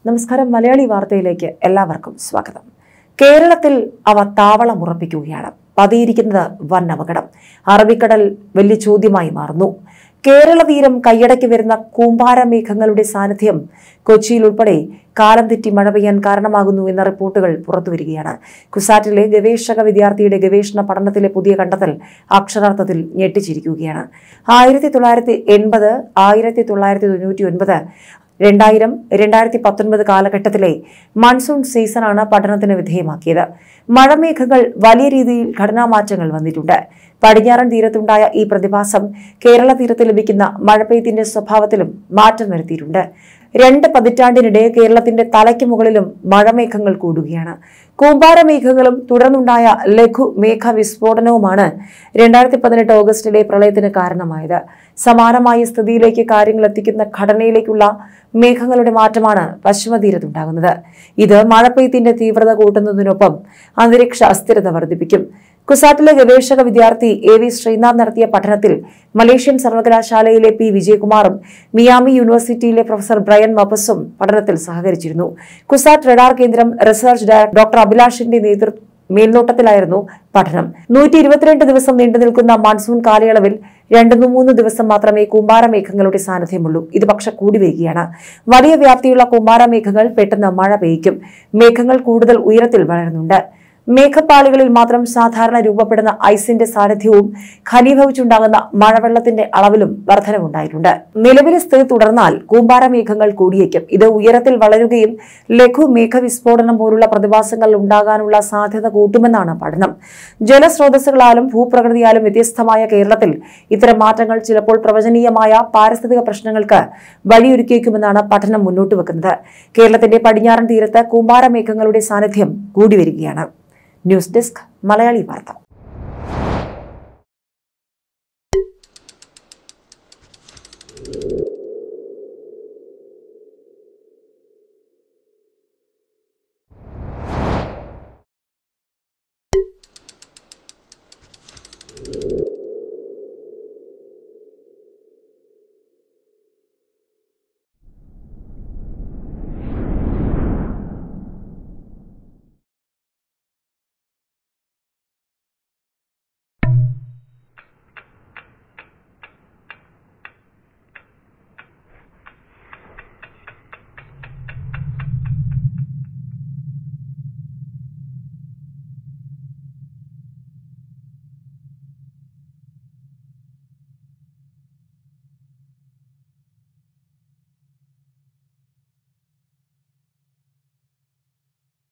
നമസ്കാരം മലയാളി വാർത്തയിലേക്ക് എല്ലാവർക്കും സ്വാഗതം കേരളത്തിൽ അവ താവളമുറപ്പിക്കുകയാണ് പതിയിരിക്കുന്നത് വൻ അപകടം അറബിക്കടൽ വലിയ ചോദ്യമായി മാറുന്നു കേരള തീരം കൈയടക്കി വരുന്ന കൂമ്പാര മേഘങ്ങളുടെ സാന്നിധ്യം കൊച്ചിയിൽ ഉൾപ്പെടെ കാലം തെറ്റി മഴ പെയ്യാൻ കാരണമാകുന്നു എന്ന റിപ്പോർട്ടുകൾ പുറത്തുവരികയാണ് കുസാറ്റിലെ ഗവേഷക വിദ്യാർത്ഥിയുടെ ഗവേഷണ പഠനത്തിലെ പുതിയ കണ്ടെത്തൽ അക്ഷരാർത്ഥത്തിൽ ഞെട്ടിച്ചിരിക്കുകയാണ് ആയിരത്തി തൊള്ളായിരത്തി എൺപത് ആയിരത്തി തൊള്ളായിരത്തി തൊണ്ണൂറ്റി ഒൻപത് രണ്ടായിരം രണ്ടായിരത്തി പത്തൊൻപത് കാലഘട്ടത്തിലെ മൺസൂൺ സീസണാണ് പഠനത്തിന് വിധേയമാക്കിയത് മഴമേഘങ്ങൾ വലിയ രീതിയിൽ ഘടനാമാറ്റങ്ങൾ വന്നിട്ടുണ്ട് പടിഞ്ഞാറൻ തീരത്തുണ്ടായ ഈ പ്രതിഭാസം കേരള തീരത്ത് ലഭിക്കുന്ന മഴപ്പെയ്ത്തിന്റെ സ്വഭാവത്തിലും മാറ്റം വരുത്തിയിട്ടുണ്ട് രണ്ട് പതിറ്റാണ്ടിനിടെ കേരളത്തിന്റെ തലയ്ക്ക് മുകളിലും മഴമേഘങ്ങൾ കൂടുകയാണ് കൂമ്പാരമേഘങ്ങളും തുടർന്നുണ്ടായ ലഘു മേഘ വിസ്ഫോടനവുമാണ് രണ്ടായിരത്തി പതിനെട്ട് ഓഗസ്റ്റിലെ പ്രളയത്തിന് കാരണമായത് സമാനമായ സ്ഥിതിയിലേക്ക് കാര്യങ്ങൾ എത്തിക്കുന്ന ഘടനയിലേക്കുള്ള മേഘങ്ങളുടെ മാറ്റമാണ് പശ്ചിമതീരത്തുണ്ടാകുന്നത് ഇത് മഴപ്പെയ്ത്തിന്റെ തീവ്രത കൂട്ടുന്നതിനൊപ്പം അന്തരീക്ഷ അസ്ഥിരത വർദ്ധിപ്പിക്കും കുസാറ്റിലെ ഗവേഷക വിദ്യാർത്ഥി എ വി ശ്രീനാഥ് നടത്തിയ പഠനത്തിൽ മലേഷ്യൻ സർവകലാശാലയിലെ പി വിജയകുമാറും മിയാമി യൂണിവേഴ്സിറ്റിയിലെ പ്രൊഫസർ ബ്രയൻ മപ്പസും പഠനത്തിൽ സഹകരിച്ചിരുന്നു കുസാറ്റ് റഡാർ കേന്ദ്രം റിസർച്ച് ഡയറക്ടർ ഡോക്ടർ അഭിലാഷിന്റെ നേതൃത്വം മേൽനോട്ടത്തിലായിരുന്നു പഠനം നൂറ്റി ഇരുപത്തിരണ്ട് ദിവസം നീണ്ടു നിൽക്കുന്ന മൺസൂൺ കാലയളവിൽ രണ്ടു മൂന്ന് ദിവസം മാത്രമേ കൂമ്പാരമേഘങ്ങളുടെ സാന്നിധ്യമുള്ളൂ ഇത് പക്ഷെ കൂടി വരികയാണ് വലിയ വ്യാപ്തിയുള്ള കൂമ്പാരമേഘങ്ങൾ പെട്ടെന്ന് മഴ പെയ്യ്ക്കും മേഘങ്ങൾ കൂടുതൽ ഉയരത്തിൽ വളരുന്നുണ്ട് മേഘപ്പാളികളിൽ മാത്രം സാധാരണ രൂപപ്പെടുന്ന ഐസിന്റെ സാന്നിധ്യവും ഘനീഭവിച്ചുണ്ടാകുന്ന മഴവെള്ളത്തിന്റെ അളവിലും വർധനവുണ്ടായിട്ടുണ്ട് നിലവിലെ സ്ഥിതി തുടർന്നാൽ കൂമ്പാര മേഘങ്ങൾ കൂടിയേക്കും ഇത് ഉയരത്തിൽ വളരുകയും ലഘു മേഘവിസ്ഫോടനം പോലുള്ള പ്രതിഭാസങ്ങൾ ഉണ്ടാകാനുള്ള സാധ്യത കൂട്ടുമെന്നാണ് പഠനം ജലസ്രോതസ്സുകളാലും ഭൂപ്രകൃതിയാലും വ്യത്യസ്തമായ കേരളത്തിൽ ഇത്തരം മാറ്റങ്ങൾ ചിലപ്പോൾ പ്രവചനീയമായ പാരിസ്ഥിതിക പ്രശ്നങ്ങൾക്ക് വഴിയൊരുക്കിയേക്കുമെന്നാണ് പഠനം മുന്നോട്ട് വെക്കുന്നത് കേരളത്തിന്റെ പടിഞ്ഞാറൻ തീരത്ത് കൂമ്പാര മേഘങ്ങളുടെ സാന്നിധ്യം കൂടി വരികയാണ് ന്യൂസ് ഡെസ്ക് മലയാളി വാർത്ത